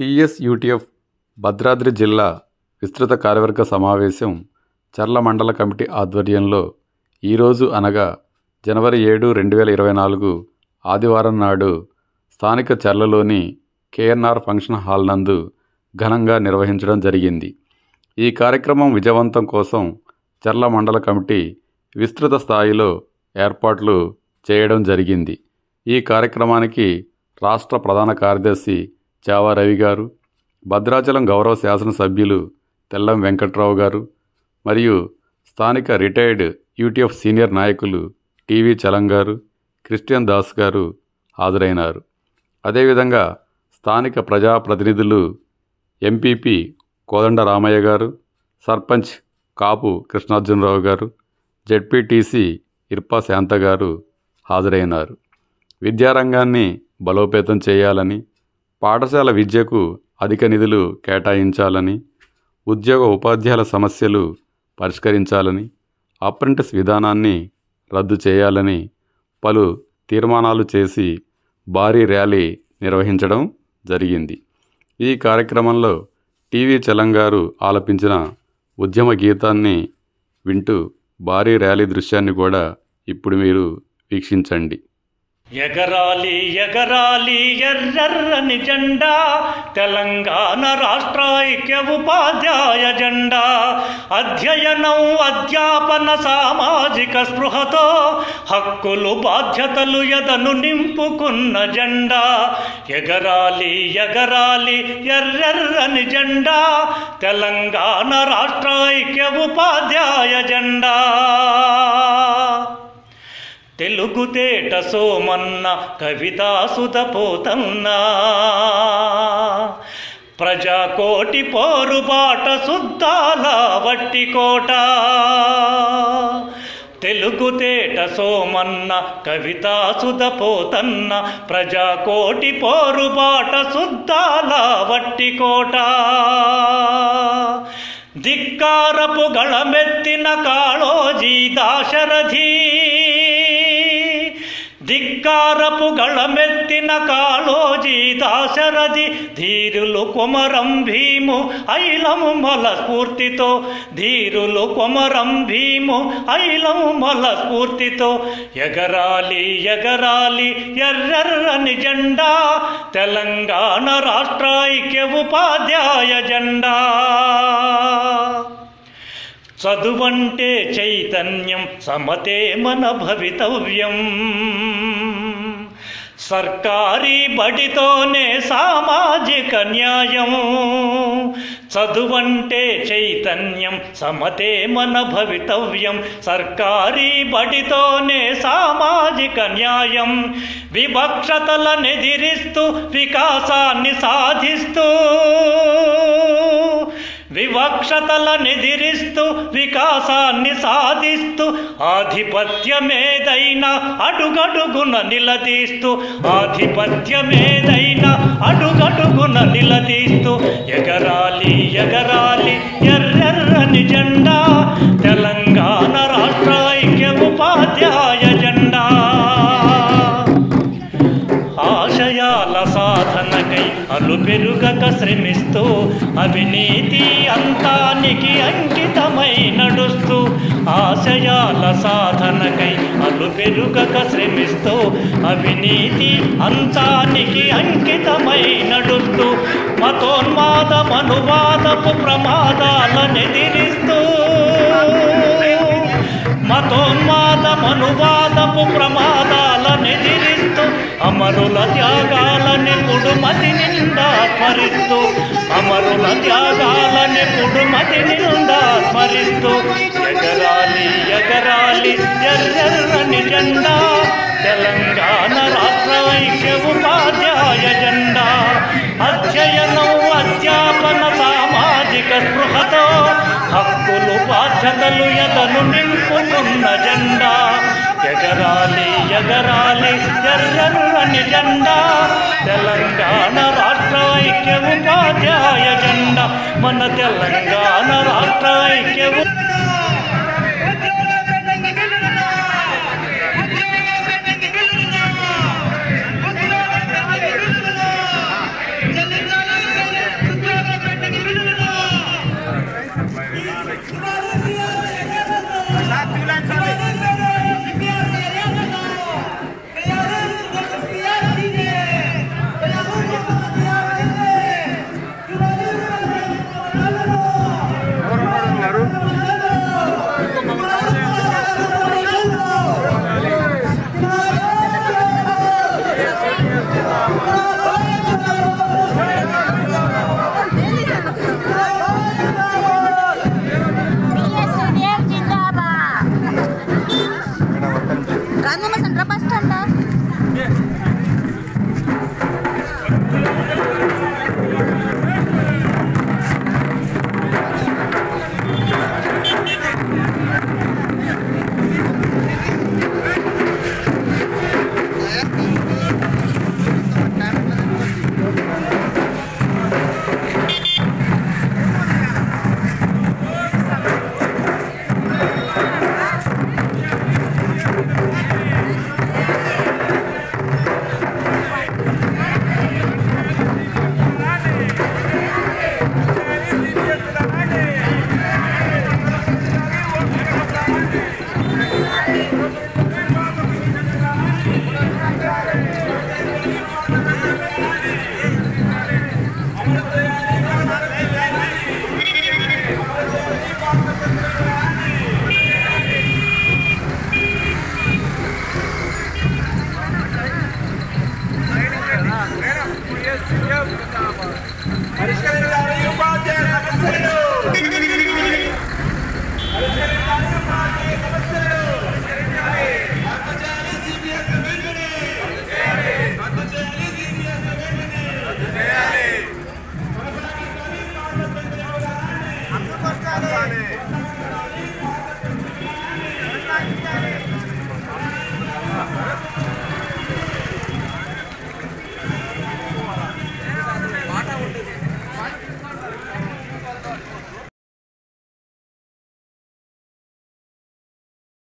TS UTF Bhadradri జిల్లా విస్తృత కార్యవర్గ సమావేశం చర్ల మండల కమిటీ ఆధ్వర్యంలో ఈరోజు అనగా జనవరి ఏడు రెండు వేల ఇరవై నాలుగు ఆదివారం నాడు స్థానిక చర్లలోని కేఎన్ఆర్ ఫంక్షన్ హాల్ నందు ఘనంగా నిర్వహించడం జరిగింది ఈ కార్యక్రమం విజయవంతం కోసం చర్ల మండల కమిటీ విస్తృత స్థాయిలో ఏర్పాట్లు చేయడం జరిగింది ఈ కార్యక్రమానికి రాష్ట్ర ప్రధాన కార్యదర్శి చావా రవి గారు భద్రాచలం గౌరవ శాసనసభ్యులు తెల్లం వెంకట్రావు గారు మరియు స్థానిక రిటైర్డ్ యూటీఎఫ్ సీనియర్ నాయకులు టీవీ చలం గారు క్రిస్టియన్ దాస్ గారు హాజరైనారు అదేవిధంగా స్థానిక ప్రజాప్రతినిధులు ఎంపీపీ కోదండ రామయ్య గారు సర్పంచ్ కాపు కృష్ణార్జునరావు గారు జెడ్పీటీసీ ఇర్పా శాంత గారు హాజరైనారు విద్యారంగాన్ని బలోపేతం చేయాలని పాఠశాల విద్యకు అధిక నిధులు కేటాయించాలని ఉద్యోగ ఉపాధ్యాయుల సమస్యలు పరిష్కరించాలని అప్రెంటిస్ విధానాన్ని రద్దు చేయాలని పలు తీర్మానాలు చేసి భారీ ర్యాలీ నిర్వహించడం జరిగింది ఈ కార్యక్రమంలో టీవీ చలంగారు ఆలపించిన ఉద్యమ గీతాన్ని వింటూ భారీ ర్యాలీ దృశ్యాన్ని కూడా ఇప్పుడు మీరు వీక్షించండి ఎగరాలి ఎగరాలి ఎర్రెర్రని జెండా తెలంగాణ రాష్ట్ర ఐక్య ఉపాధ్యాయ జెండా అధ్యయనం అధ్యాపన సామాజిక స్పృహతో హక్కులు బాధ్యతలు ఎదను నింపుకున్న జెండా ఎగరాలి ఎగరాలి ఎర్రెర్రని జెండా తెలంగాణ రాష్ట్ర ఐక్య ఉపాధ్యాయ జెండా తెలుగు తేట సోమన్న కవితాసుత పోతన్నా ప్రజాకోటి పోరుబాట సుద్దాల వట్టికోట తెలుగు తేట సోమన్న కవితాసుత పోతన్న ప్రజాకోటి పోరుబాట సుద్దాల వట్టికోట ధిక్కారపు గళమెత్తిన కాళోజీ దాశరథి ధిక్కారపు గళమెత్తిన కాళోజీ దాశరథి ధీరులు కొమరం భీము ఐలము మల స్ఫూర్తితో ధీరులు కొమరం భీము ఐలము మల స్ఫూర్తితో ఎగరాలి ఎగరాలి ఎర్రెర్రని జెండా తెలంగాణ రాష్ట్ర ఐక్య ఉపాధ్యాయ జెండా చదువంటే చైతన్యం సమతే మన భవితవ్యం సర్కారీ బడితోనే సామాజిక న్యాయం చదువంటే చైతన్యం సమతే మన భవితవ్యం సర్కారీ బడితోనే సామాజిక న్యాయం వివక్షతలనెదిరిస్తూ వికాసాన్ని సాధిస్తూ వివక్షతలనెదిరిస్తూ వికాసాన్ని సాధిస్తూ ఆధిపత్యమేదైనా అడుగడుగున నిలదీస్తూ ఆధిపత్యమేదైనా అడుగడుగున నిలదీస్తూ ఎగరాలి ఎగరాలి ఎర్రెర్రని జెండా తెలంగాణ రాష్ట్ర ఐక్య ఉపాధ్యాయ జెండా ఆశయాల సాధనకై అలు పెరుగక శ్రమిస్తూ అవినీతి అంతానికి అంకితమై నడుస్తూ ఆశయాల సాధనకై అలు పెరుగక శ్రమిస్తూ అవినీతి అంతానికి అంకితమై నడుస్తూ మతోన్మాద మనువాదపు ప్రమాదాలనెదిరిస్తూ మతోన్మాద మనువాదపు ప్రమాదాలనెదిరిస్తూ అమరుల త్యాగాలని పుడుమతి నిండా స్మరిస్తూ అమరుల త్యాగాలని పుడుమతి నిండా స్మరిస్తూ ఎగరాలి ఎగరాలి ఎర్రెర్రని జెండా తెలంగాణ రాష్ట్ర ఐక్య ఉపాధ్యాయ జెండా అధ్యయనం అధ్యాపన సామాజిక స్పృహతో హక్కులు బాధ్యతలు ఎదను నింపుకున్న జెండా ఎగరాలి ఎగరాలి ఎర్రని జెండా తెలంగాణ రాష్ట్ర ఐక్య ఉపాధ్యాయ జెండా మన తెలంగాణ రాష్ట్ర ఐక్య ఉ- Thank you. పరిష్కరించాలి